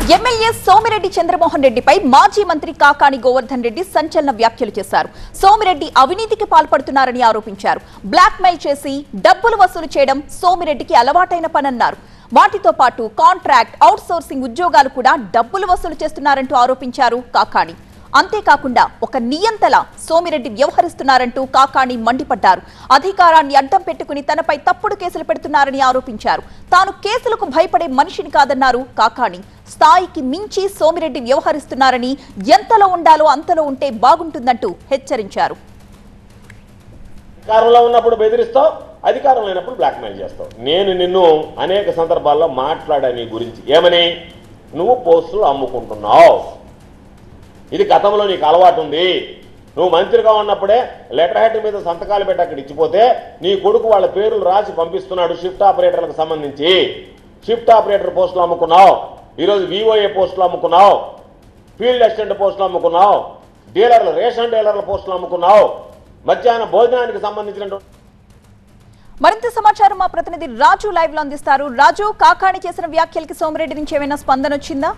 MLA Somireddy Chandramohan రెడ్డిపై మాజీ మంత్రి కాకాని గోవర్ధన్ రెడ్డి సంచలన వ్యాఖ్యలు చేశారు సోమిరెడ్డి అవినీతికి పాల్పడుతున్నారని ఆరోపించారు బ్లాక్ మెయిల్ చేసి డబ్బులు వసూలు చేయడం సోమిరెడ్డికి అలవాటైన పనన్నారు వాటితో పాటు కాంట్రాక్ట్ అవుట్సోర్సింగ్ ఉద్యోగాలు కూడా డబ్బులు వసూలు చేస్తున్నారంటూ ఆరోపించారు కాకాని అంతేకాకుండా ఒక నియంతల సోమిరెడ్డి వ్యవహరిస్తున్నారంటూ కాకాణి మండిపడ్డారు అధికారాన్ని అడ్డం పెట్టుకుని తనపై తప్పుడు కేసులు పెడుతున్నారని ఆరోపించారు తాను కేసులకు భయపడే మనిషిని కాదన్నారు కాకాణి స్థాయికి మించి సోమిరెడ్డి వ్యవహరిస్తున్నారని ఎంతలో ఉండాలో అంతలో ఉంటే బాగుంటుందంటూ హెచ్చరించారు అధికారంలో ఉన్నప్పుడు బెదిరిస్తావు అధికారం లేనప్పుడు బ్లాక్మెయిల్ చేస్తావు నేను నిన్ను అనేక సందర్భాల్లో మాట్లాడా నీ గురించి ఏమని నువ్వు పోస్టులు అమ్ముకుంటున్నావు ఇది గతంలో నీకు అలవాటు ఉంది నువ్వు మంత్రిగా ఉన్నప్పుడే లెటర్ హెడ్ మీద సంతకాలు పెట్టి అక్కడ ఇచ్చిపోతే నీ కొడుకు వాళ్ళ పేర్లు రాసి పంపిస్తున్నాడు షిఫ్ట్ ఆపరేటర్లకు సంబంధించి షిఫ్ట్ ఆపరేటర్ పోస్టులు అమ్ముకున్నావు ఈరోజు విఓఏ పోస్టులు అమ్ముకున్నావు ఫీల్డ్ అసిస్టెంట్ పోస్టులు అమ్ముకున్నావు డీలర్లు రేషన్ డీలర్ల పోస్టులు అమ్ముకున్నావు మధ్యాహ్న భోజనానికి సంబంధించినటువంటి మరింత సమాచారం మా ప్రతినిధి రాజు లైవ్ లో అందిస్తారు రాజు కాకాణి చేసిన వ్యాఖ్యలకి సోమిరెడ్డి నుంచి ఏమైనా స్పందన వచ్చిందా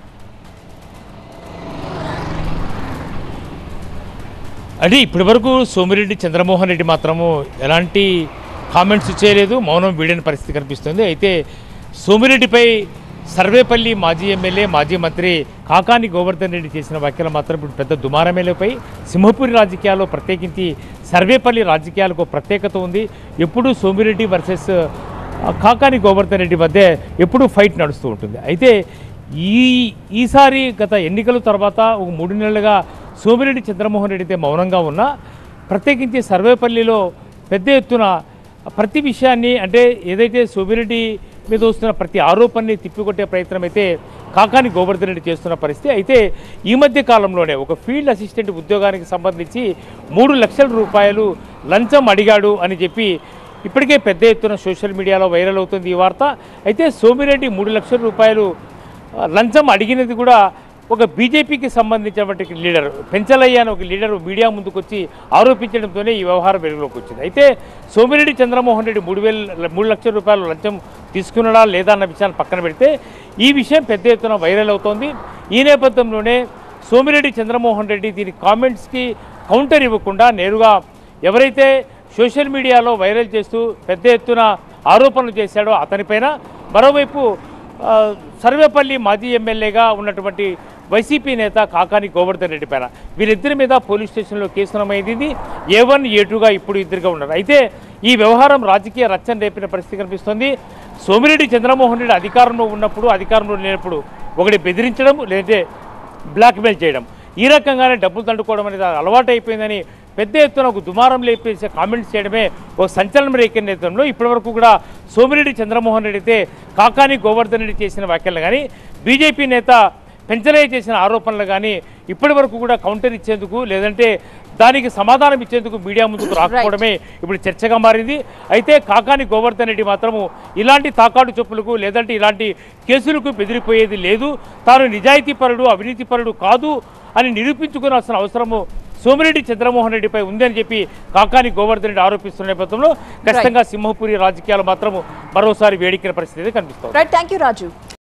అంటే ఇప్పటి వరకు సోమిరెడ్డి చంద్రమోహన్ రెడ్డి మాత్రము ఎలాంటి కామెంట్స్ చేయలేదు మౌనం వీడని పరిస్థితి కనిపిస్తుంది అయితే సోమిరెడ్డిపై సర్వేపల్లి మాజీ ఎమ్మెల్యే మాజీ మంత్రి కాకాని గోవర్ధన్ రెడ్డి చేసిన వ్యాఖ్యలు మాత్రం ఇప్పుడు పెద్ద దుమారమేలపై సింహపురి రాజకీయాల్లో ప్రత్యేకించి సర్వేపల్లి రాజకీయాలకు ప్రత్యేకత ఉంది ఎప్పుడూ సోమిరెడ్డి వర్సెస్ ఆ, కాకాని గోవర్ధన్ రెడ్డి మధ్య ఎప్పుడూ ఫైట్ నడుస్తూ ఉంటుంది అయితే ఈ ఈసారి గత ఎన్నికల తర్వాత ఒక మూడు నెలలుగా సోమిరెడ్డి చంద్రమోహన్ రెడ్డి అయితే మౌనంగా ఉన్నా ప్రత్యేకించి సర్వేపల్లిలో పెద్ద ఎత్తున ప్రతి విషయాన్ని అంటే ఏదైతే సోమిరెడ్డి మీద వస్తున్న ప్రతి ఆరోపణని తిప్పికొట్టే ప్రయత్నం అయితే కాకాని గోవర్ధన్ రెడ్డి చేస్తున్న పరిస్థితి అయితే ఈ మధ్య కాలంలోనే ఒక ఫీల్డ్ అసిస్టెంట్ ఉద్యోగానికి సంబంధించి మూడు లక్షల రూపాయలు లంచం అడిగాడు అని చెప్పి ఇప్పటికే పెద్ద ఎత్తున సోషల్ మీడియాలో వైరల్ అవుతుంది ఈ వార్త అయితే సోమిరెడ్డి మూడు లక్షల రూపాయలు ఆ, లంచం అడిగినది కూడా ఒక బీజేపీకి సంబంధించినటువంటి లీడర్ పెంచలయ్య అని ఒక లీడర్ మీడియా ముందుకు వచ్చి ఆరోపించడంతోనే ఈ వ్యవహారం వెలుగులోకి వచ్చింది అయితే సోమిరెడ్డి చంద్రమోహన్ రెడ్డి మూడు వేల మూడు లక్షల రూపాయలు లంచం తీసుకున్నాడా లేదా అన్న విషయాన్ని పక్కన పెడితే ఈ విషయం పెద్ద ఎత్తున వైరల్ అవుతోంది ఈ నేపథ్యంలోనే సోమిరెడ్డి చంద్రమోహన్ రెడ్డి దీని కామెంట్స్కి కౌంటర్ ఇవ్వకుండా నేరుగా ఎవరైతే సోషల్ మీడియాలో వైరల్ చేస్తూ పెద్ద ఎత్తున ఆరోపణలు చేశాడో అతనిపైన మరోవైపు ఆ, సర్వేపల్లి మాజీ ఎమ్మెల్యేగా ఉన్నటువంటి వైసీపీ నేత కాకాని గోవర్ధన్ రెడ్డి పైన వీరిద్దరి మీద పోలీస్ స్టేషన్లో కేసు నమోదైంది ఏ వన్ ఏ టూగా ఇప్పుడు ఇద్దరుగా ఉన్నారు అయితే ఈ వ్యవహారం రాజకీయ రచ్చన రేపిన పరిస్థితి కనిపిస్తోంది సోమిరెడ్డి చంద్రమోహన్ రెడ్డి అధికారంలో ఉన్నప్పుడు అధికారంలో లేనప్పుడు ఒకటి బెదిరించడం లేదంటే బ్లాక్మెయిల్ చేయడం ఈ రకంగానే డబ్బులు తండుకోవడం అనేది అలవాటు అయిపోయిందని పెద్ద ఎత్తున ఒక దుమారం లేపేసే కామెంట్స్ చేయడమే ఒక సంచలనం రేకే నేతృత్వంలో ఇప్పటివరకు కూడా సోమిరెడ్డి చంద్రమోహన్ రెడ్డి అయితే కాకాని గోవర్ధన్ రెడ్డి చేసిన వ్యాఖ్యలు కానీ బీజేపీ నేత పెంచలయ్య చేసిన ఆరోపణలు కానీ ఇప్పటి వరకు కూడా కౌంటర్ ఇచ్చేందుకు లేదంటే దానికి సమాధానం ఇచ్చేందుకు మీడియా ముందుకు రాకపోవడమే ఇప్పుడు చర్చగా మారింది అయితే కాకాని గోవర్ధన్ రెడ్డి మాత్రము ఇలాంటి తాకాడు చెప్పులకు లేదంటే ఇలాంటి కేసులకు బెదిరిపోయేది లేదు తాను నిజాయితీపరుడు అవినీతిపరుడు కాదు అని నిరూపించుకోవాల్సిన అవసరము సోమిరెడ్డి చంద్రమోహన్ రెడ్డిపై ఉందని చెప్పి కాకాని గోవర్ధన్ రెడ్డి ఆరోపిస్తున్న నేపథ్యంలో ఖచ్చితంగా సింహపురి రాజకీయాలు మాత్రము మరోసారి వేడికిన పరిస్థితి కనిపిస్తోంది రైట్ థ్యాంక్ యూ రాజు